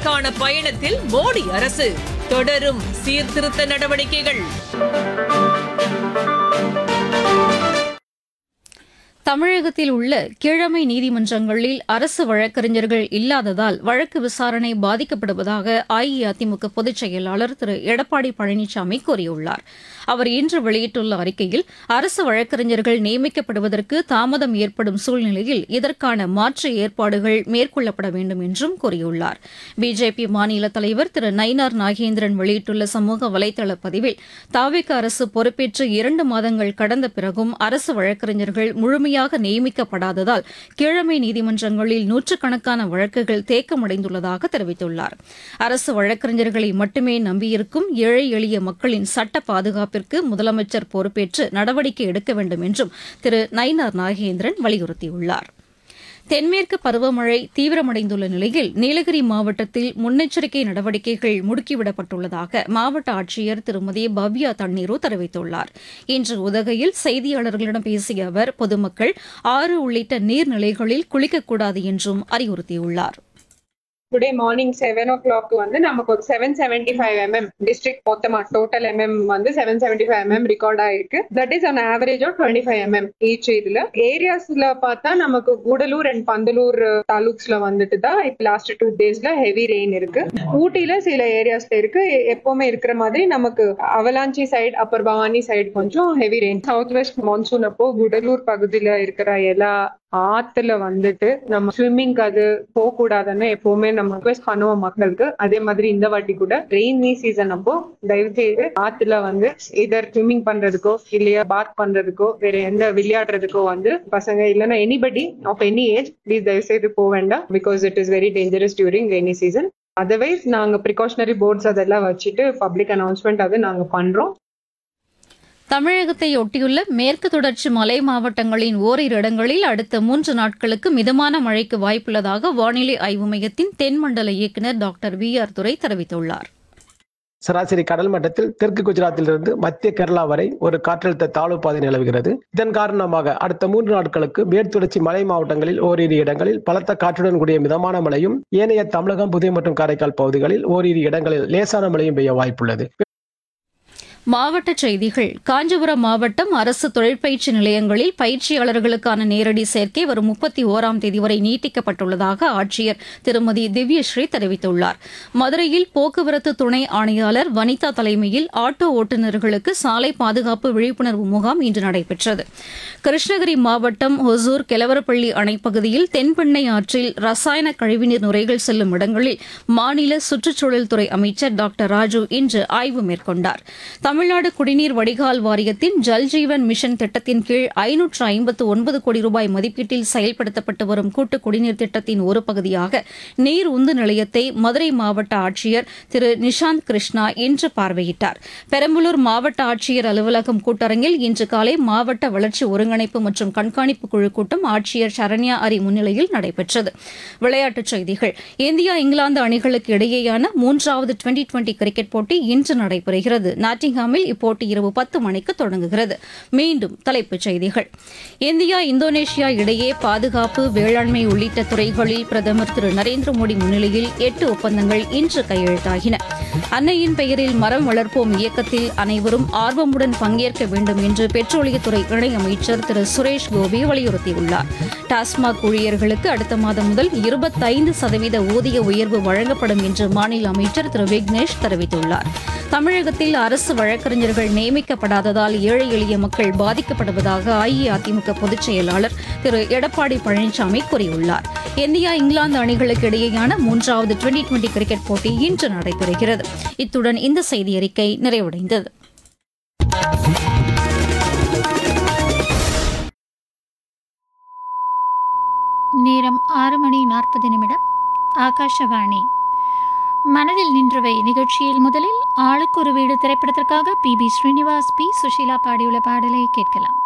வளர்ச்சிக்கான பயணத்தில் மோடி அரசு தொடரும் சீர்திருத்த நடவடிக்கைகள் தமிழகத்தில் உள்ள கீழமை நீதிமன்றங்களில் அரசு வழக்கறிஞர்கள் இல்லாததால் வழக்கு விசாரணை பாதிக்கப்படுவதாக அஇஅதிமுக பொதுச் செயலாளர் திரு எடப்பாடி பழனிசாமி கூறியுள்ளார் அவர் இன்று வெளியிட்டுள்ள அறிக்கையில் அரசு வழக்கறிஞர்கள் நியமிக்கப்படுவதற்கு தாமதம் ஏற்படும் சூழ்நிலையில் இதற்கான மாற்று ஏற்பாடுகள் மேற்கொள்ளப்பட வேண்டும் என்றும் கூறியுள்ளார் பிஜேபி மாநில தலைவர் திரு நயினார் நாகேந்திரன் வெளியிட்டுள்ள சமூக வலைதள பதிவில் தாவேக அரசு பொறுப்பேற்று இரண்டு மாதங்கள் கடந்த பிறகும் அரசு வழக்கறிஞர்கள் முழுமையாக நியமிக்கப்படாததால் கீழமை நீதிமன்றங்களில் நூற்றுக்கணக்கான வழக்குகள் தேக்கமடைந்துள்ளதாக தெரிவித்துள்ளார் அரசு வழக்கறிஞர்களை மட்டுமே நம்பியிருக்கும் ஏழை எளிய மக்களின் சட்ட பாதுகாப்பிற்கு முதலமைச்சர் பொறுப்பேற்று நடவடிக்கை எடுக்க வேண்டும் என்றும் திரு நயினார் நாகேந்திரன் வலியுறுத்தியுள்ளார் தென்மேற்கு பருவமழை தீவிரமடைந்துள்ள நிலையில் நீலகிரி மாவட்டத்தில் முன்னெச்சரிக்கை நடவடிக்கைகள் முடுக்கிவிடப்பட்டுள்ளதாக மாவட்ட ஆட்சியர் திருமதி பவ்யா தண்ணீரு தெரிவித்துள்ளார் இன்று உதகையில் செய்தியாளர்களிடம் பேசிய அவர் பொதுமக்கள் ஆறு உள்ளிட்ட நீர்நிலைகளில் குளிக்கக்கூடாது என்றும் அறிவுறுத்தியுள்ளார் டுடே மார்னிங் செவன் ஓ கிளாக் வந்து நமக்கு ஒரு seven seventy five mm district மொத்தமா டோட்டல் எம்எம் வந்து seven seventy five mm record ஆயிருக்கு that is on average of twenty five mm each இதுல ஏரியாஸ்ல பார்த்தா நமக்கு கூடலூர் அண்ட் பந்தலூர் தாலுக்ஸ்ல வந்துட்டு தான் இப்போ லாஸ்ட் டூ டேஸ்ல ஹெவி ரெயின் இருக்கு ஊட்டியில சில ஏரியாஸ்ல இருக்கு எ- எப்பவுமே இருக்கிற மாதிரி நமக்கு Avalanche side upper Bhavani side கொஞ்சம் heavy rain south west monsoon அப்போ கூடலூர் பகுதியில இருக்கிற எல்லா ஆத்துல வந்துட்டு நம்ம ஸ்விம்மிங்க்கு அது போக கூடாதுன்னு எப்பவுமே நம்ம ரிக்வெஸ்ட் பண்ணுவோம் மக்களுக்கு அதே மாதிரி இந்த வாட்டி கூட ரெயினி சீசன் அப்போ தயவு செய்து ஆத்துல வந்து இதர் ஸ்விம்மிங் பண்றதுக்கோ இல்லையா பாத் பண்றதுக்கோ வேற எந்த விளையாடுறதுக்கோ வந்து பசங்க இல்லைன்னா anybody of any age please தயவு செய்து போக வேண்டாம் because it is very dangerous during rainy season otherwise நாங்க ப்ரிகாஷனரி போர்ட்ஸ் அதெல்லாம் வச்சுட்டு பப்ளிக் அனௌன்ஸ்மெண்ட் அது நாங்க பண்றோம் தமிழகத்தை ஒட்டியுள்ள மேற்கு தொடர்ச்சி மலை மாவட்டங்களின் ஓரிரு இடங்களில் அடுத்த மூன்று நாட்களுக்கு மிதமான மழைக்கு வாய்ப்புள்ளதாக வானிலை ஆய்வு மையத்தின் தென்மண்டல இயக்குநர் டாக்டர் வி ஆர் துரை தெரிவித்துள்ளார் சராசரி கடல் மட்டத்தில் தெற்கு குஜராத்திலிருந்து மத்திய கேரளா வரை ஒரு காற்றழுத்த தாழ்வு பாதை நிலவுகிறது இதன் காரணமாக அடுத்த மூன்று நாட்களுக்கு மேற்குத்தொடர்ச்சி மலை மாவட்டங்களில் ஓரிரு இடங்களில் பலத்த காற்றுடன் கூடிய மிதமான மழையும் ஏனைய தமிழகம் புதுவை மற்றும் காரைக்கால் பகுதிகளில் ஓரிரு இடங்களில் லேசான மழையும் பெய்ய வாய்ப்புள்ளது மாவட்டச் செய்திகள் காஞ்சிபுரம் மாவட்டம் அரசு தொழிற்பயிற்சி நிலையங்களில் பயிற்சியாளர்களுக்கான நேரடி சேர்க்கை வரும் முப்பத்தி ஓராம் தேதி வரை நீட்டிக்கப்பட்டுள்ளதாக ஆட்சியர் திருமதி திவ்யஸ்ரீ தெரிவித்துள்ளார் மதுரையில் போக்குவரத்து துணை ஆணையாளர் வனிதா தலைமையில் ஆட்டோ ஓட்டுநர்களுக்கு சாலை பாதுகாப்பு விழிப்புணர்வு முகாம் இன்று நடைபெற்றது கிருஷ்ணகிரி மாவட்டம் ஒசூர் கெலவரப்பள்ளி அணைப்பகுதியில் தென்பெண்ணை ஆற்றில் ரசாயன கழிவுநீர் நுரைகள் செல்லும் இடங்களில் மாநில சுற்றுச்சூழல் துறை அமைச்சர் டாக்டர் ராஜு இன்று ஆய்வு மேற்கொண்டார் தமிழ்நாடு குடிநீர் வடிகால் வாரியத்தின் ஜல்ஜீவன் மிஷன் திட்டத்தின் கீழ் ஐநூற்று ஐம்பத்து ஒன்பது கோடி ரூபாய் மதிப்பீட்டில் செயல்படுத்தப்பட்டு வரும் கூட்டு குடிநீர் திட்டத்தின் ஒரு பகுதியாக நீர் உந்து நிலையத்தை மதுரை மாவட்ட ஆட்சியர் திரு நிஷாந்த் கிருஷ்ணா இன்று பார்வையிட்டார் பெரம்பலூர் மாவட்ட ஆட்சியர் அலுவலகம் கூட்டரங்கில் இன்று காலை மாவட்ட வளர்ச்சி ஒருங்கிணைப்பு மற்றும் கண்காணிப்பு குழு கூட்டம் ஆட்சியர் சரண்யா அரி முன்னிலையில் நடைபெற்றது விளையாட்டுச் செய்திகள் இந்தியா இங்கிலாந்து அணிகளுக்கு இடையேயான மூன்றாவது டுவெண்டி டுவெண்டி கிரிக்கெட் போட்டி இன்று நடைபெறுகிறது நாட்டிங்ஹாமில் இப்போட்டி இரவு பத்து மணிக்கு தொடங்குகிறது மீண்டும் தலைப்புச் செய்திகள் இந்தியா இந்தோனேஷியா இடையே பாதுகாப்பு வேளாண்மை உள்ளிட்ட துறைகளில் பிரதமர் திரு நரேந்திர மோடி முன்னிலையில் எட்டு ஒப்பந்தங்கள் இன்று கையெழுத்தாகின அன்னையின் பெயரில் மரம் வளர்ப்போம் இயக்கத்தில் அனைவரும் ஆர்வமுடன் பங்கேற்க வேண்டும் என்று பெட்ரோலியத்துறை இணையமைச்சர் திரு சுரேஷ் கோபி வலியுறுத்தியுள்ளார் டாஸ்மாக் ஊழியர்களுக்கு அடுத்த மாதம் முதல் இருபத்தைந்து சதவீத ஊதிய உயர்வு வழங்கப்படும் என்று மாநில அமைச்சர் திரு விக்னேஷ் தெரிவித்துள்ளார் தமிழகத்தில் அரசு வழக்கறிஞர்கள் நியமிக்கப்படாததால் ஏழை எளிய மக்கள் பாதிக்கப்படுவதாக அஇஅதிமுக பொதுச் செயலாளர் திரு எடப்பாடி பழனிசாமி கூறியுள்ளார் இந்தியா இங்கிலாந்து அணிகளுக்கு இடையேயான மூன்றாவது டுவெண்டி டுவெண்டி கிரிக்கெட் போட்டி இன்று நடைபெறுகிறது இத்துடன் இந்த செய்தியறிக்கை நிறைவடைந்தது நேரம் ஆறு மணி நாற்பது நிமிடம் ஆகாஷவாணி மனதில் நின்றவை நிகழ்ச்சியில் முதலில் ஆளுக்கு ஒரு வீடு திரைப்படத்திற்காக P B Srinivas P Susheela பாடியுள்ள பாடலை கேட்கலாம்